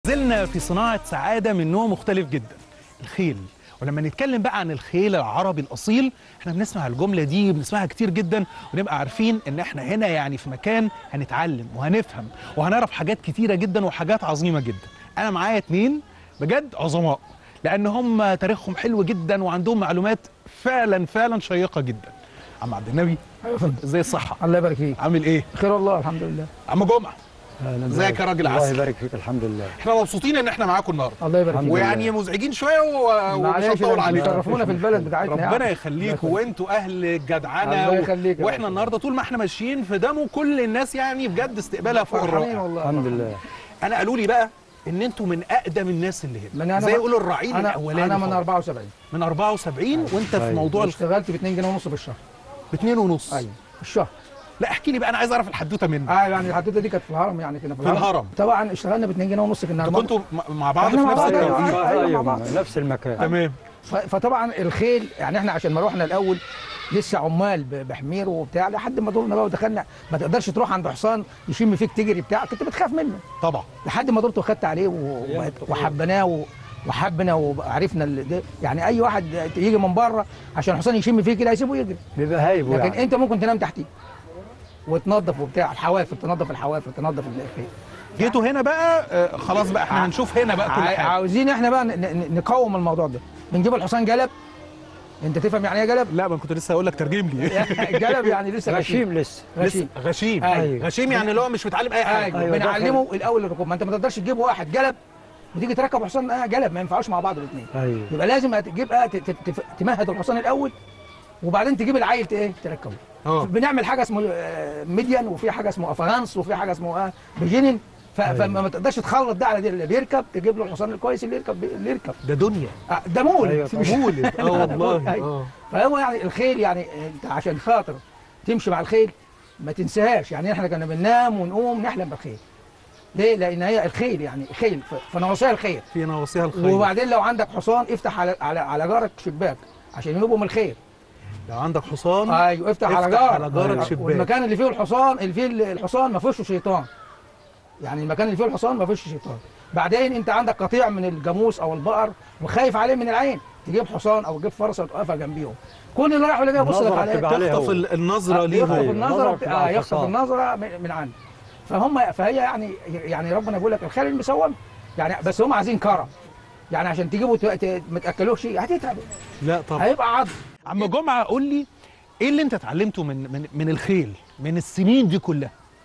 زلنا في صناعة سعادة من نوع مختلف جدا الخيل ولما نتكلم بقى عن الخيل العربي الأصيل احنا بنسمع الجملة دي بنسمعها كتير جدا ونبقى عارفين ان احنا هنا يعني في مكان هنتعلم وهنفهم وهنعرف حاجات كتيرة جدا وحاجات عظيمة جدا انا معايا اتنين بجد عظماء لان هم تاريخهم حلو جدا وعندهم معلومات فعلا فعلا شيقة جدا عم عبد النبي ايوه فندم ازاي الصحة الله يبارك فيك عامل ايه خير والله الحمد لله عم جمعة أهلاً ازيك بك. يا راجل الله عسل يبارك فيك الحمد لله احنا مبسوطين ان احنا معاكم النهارده الله يبارك الحمد فيك لله. ويعني مزعجين شويه و- ومش معلش هنطول ده عليكم بيشرفونا في البلد بتاعتنا ربنا يعني. يخليكم الله وانتوا اهل الجدعنه الله و- يخليك يا واحنا رب. النهارده طول ما احنا ماشيين في دمه كل الناس يعني بجد استقبالها فوق فرحانين الرائع والله الحمد لله انا قالوا لي بقى ان انتوا من اقدم الناس اللي من هنا أنا زي بقى- يقولوا الرعيل انا الاولاني انا من خالص. 74 من 74 وانت في أيوة. موضوع الخ... اشتغلت ب 2 جنيه ونص في الشهر باتنين ونص ايوه في الشهر لا احكي لي بقى انا عايز اعرف الحدوته منك اه يعني الحدوته دي كانت في الهرم يعني كنا في, في الهرم. طبعا اشتغلنا ب 2 جنيه ونص كنا انتوا كنتوا م- مع بعض في إحنا مع نفس بعض، أيوة. التوقيت أيوة، مع ايوه بعض. نفس المكان تمام ف- فطبعا الخيل يعني احنا عشان ما روحنا الاول لسه عمال ب- بحمير وبتاع لحد ما دورنا بقى ودخلنا ما تقدرش تروح عند حصان يشم فيك تجري بتاع كنت بتخاف منه طبعا لحد ما دورت وخدت عليه و- وبقت- وحبناه و- وحبنا وعرفنا ال- ده يعني اي واحد يجي من بره عشان الحصان يشم فيه كده يسيبه يجري بيبقى هايبه لكن يعني انت ممكن تنام تحتيه وتنظف وبتاع الحوافر تنظف الحوافر تنظف الخيل جيتوا هنا بقى آه، خلاص بقى احنا هنشوف هنا بقى كل عا- حاجه عاوزين احنا بقى ن- ن- نقوم الموضوع ده بنجيب الحصان جلب انت تفهم يعني ايه جلب؟ لا ما كنت لسه هقول لك ترجم لي جلب يعني لسه غشيم غشيم لسه غشيم لسه غشيم أيوة. غشيم يعني اللي هو مش متعلم اي حاجه ايوه أيوة، بنعلمه الاول الركوب ما انت ما تقدرش تجيب واحد جلب وتيجي تركب حصان آه جلب ما ينفعوش مع بعض الاثنين ايوه يبقى لازم تجيب آه ت- ت- تف- تمهد الحصان الاول وبعدين تجيب العيل ت- ايه تركبه اه بنعمل حاجه اسمه آه، ميديان وفي حاجه اسمه افغانس وفي حاجه اسمه اه بيجينين ف- فما ما تقدرش تخلط ده على ده اللي بيركب تجيب له الحصان الكويس اللي يركب اللي يركب ده دنيا آه، ده مولد أيوة مش طبعاً. مولد اه والله أيوة. اه فهو يعني الخيل يعني انت عشان خاطر تمشي مع الخيل ما تنساهاش يعني احنا كنا بننام ونقوم نحلم بالخيل ليه؟ لان هي الخيل يعني خيل ف- فنواصيها الخير في نواصيها الخير وبعدين لو عندك حصان افتح على على على جارك شباك عشان ينوبوا من الخير لو عندك حصان ايوه افتح, على افتح جارك على جارك أيوة. شباك. والمكان اللي فيه الحصان اللي فيه الحصان ما فيهوش شيطان يعني المكان اللي فيه الحصان ما فيهوش شيطان بعدين انت عندك قطيع من الجاموس او البقر وخايف عليه من العين تجيب حصان او تجيب فرسه وتوقفها جنبيهم كل اللي رايح ولا جاي يبص لك النظرة عليه بتبقى عليه تخطف هو. ال- النظره يخطف ليهم أيوة. النظره النظرة بت- بتبقى آه، على يخطف الحصان. النظره من من عنده فهم فهي يعني يعني ربنا بيقول لك الخيل المسوم يعني بس هم عايزين كرم يعني عشان تجيبوا ت- ت- ما تاكلوش هتتعب لا طبعا هيبقى عض عم جمعه قول لي ايه اللي انت اتعلمته من من من الخيل من السنين دي كلها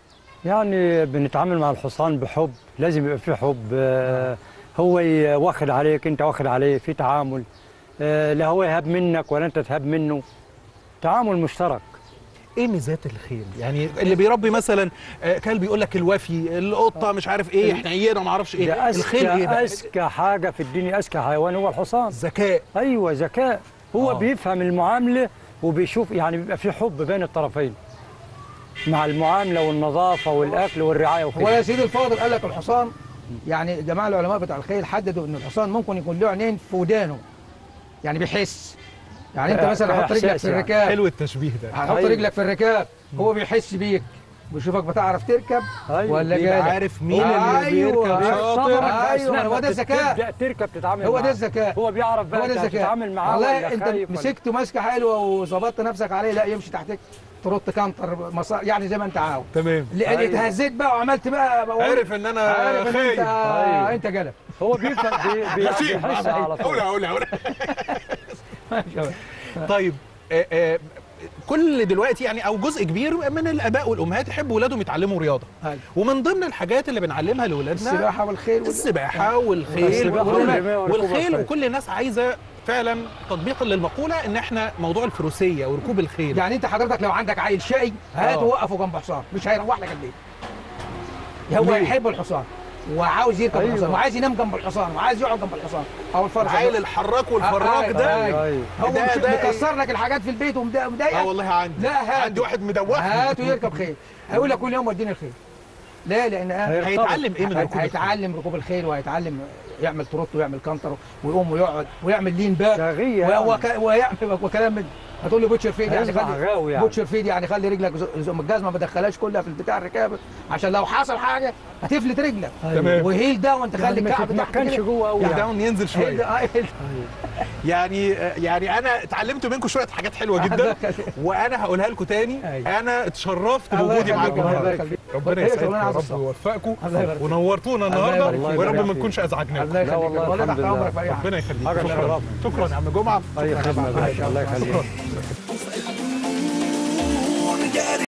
يعني بنتعامل مع الحصان بحب لازم يبقى في حب آه، هو ي- واخد عليك انت واخد عليه في تعامل آه، لا هو يهاب منك ولا انت تهاب منه تعامل مشترك ايه ميزات الخيل يعني اللي بيربي مثلا آه، كلب يقول لك الوفي القطه مش عارف ايه احنا عينا ما اعرفش ايه ده الخيل ايه اذكى بقى اذكى حاجه في الدنيا اذكى حيوان هو الحصان ذكاء ايوه ذكاء هو آه. بيفهم المعامله وبيشوف يعني بيبقى في حب بين الطرفين مع المعامله والنظافه والاكل والرعايه هو وكده يا سيدي الفاضل قال لك الحصان يعني جماعه العلماء بتاع الخيل حددوا ان الحصان ممكن يكون له عينين في ودانه يعني بيحس يعني انت آه، مثلا حط رجلك إحساس في يعني. الركاب حلو التشبيه ده هتحط أيوة. رجلك في الركاب هو بيحس بيك بيشوفك بتعرف تركب أيوة. ولا بيبقى جالك عارف مين أيوة. اللي بيركب شاطر أيوة، أثناء هو ما ده الذكاء. تبدأ تركب تتعامل هو ده معاه. الذكاء هو بيعرف بقى هو ده انت الذكاء هتتعامل معاه والله ولا انت خايف ولا- مسكته ماسكه حلوه وظبطت نفسك عليه لا يمشي تحتك ترد كانتر مسار يعني زي ما انت عاوز تمام لان أيوة. اتهزيت بقى وعملت بقى بقول- عارف ان انا عارف ان انت خايف أيوة. انت جلب هو بيفهم بي- بي- غشيم. بيحس على قول طول قول قول طيب آه، آه، كل دلوقتي يعني او جزء كبير من الاباء والامهات يحبوا اولادهم يتعلموا رياضه أيوة. ومن ضمن الحاجات اللي بنعلمها لاولادنا السباحه والخيل وال- السباحه والخيل السباحة والرماية. والرماية وركوب والخيل الخيل. وكل الناس عايزه فعلا تطبيقا للمقوله ان احنا موضوع الفروسيه وركوب الخيل يعني انت حضرتك لو عندك عيل شقي هاته آه. وقفه جنب حصان مش هيروح لك البيت هو ليه؟ يحب الحصان وعاوز يركب أيوة. الحصان وعايز ينام جنب الحصان وعايز يقعد جنب الحصان او الفرس عيل الحراك والفراك آه، ده آه. ايوه هو ده- مش ده- مكسر لك الحاجات في البيت ومضايقك اه والله عندي لا هاته. عندي واحد مدوخني هاته يركب خيل هيقول لك كل يوم وديني الخيل ليه لان آه، هيرتبط. هيتعلم ايه من ركوب الخيل؟ هيتعلم ركوب الخيل وهيتعلم يعمل تروت ويعمل كانتر ويقوم ويقعد ويعمل لين باك شاغيه و- يعني. وك- ويعمل وكلام من هتقول لي بوتشر فيد يعني هيصبح خلي غاوي يعني. بوتشر فيد يعني خلي رجلك ز- ز- الجزمه ما تدخلهاش كلها في البتاع الركابه عشان لو حصل حاجه هتفلت رجلك تمام. وهيل داون تخلي يعني ما الكعب تحت تتمكنش كده. جوه قوي يعني يعني. داون ينزل هيل شويه ده- آه، هيل يعني يعني انا اتعلمت منكم شويه حاجات حلوه جدا الله يخليك. وانا هقولها لكم تاني أيوة. انا اتشرفت الله بوجودي يخليك، معاكم الله النهارده يخليك. ربنا هي يسعدكم شغلانة يا عايزة رب الصبر. ويوفقكم الله يبارك فيك. ونورتونا الله النهارده يبارك فيك. ويا رب ما الله نكونش ازعجناكم الله يخليك والله والله الحمد تحت لله. امرك في اي حاجه ربنا يخليك حاجة شكرا شرف. شكرا يا عم جمعه اي خدمه يا باشا الله يخليك شكرا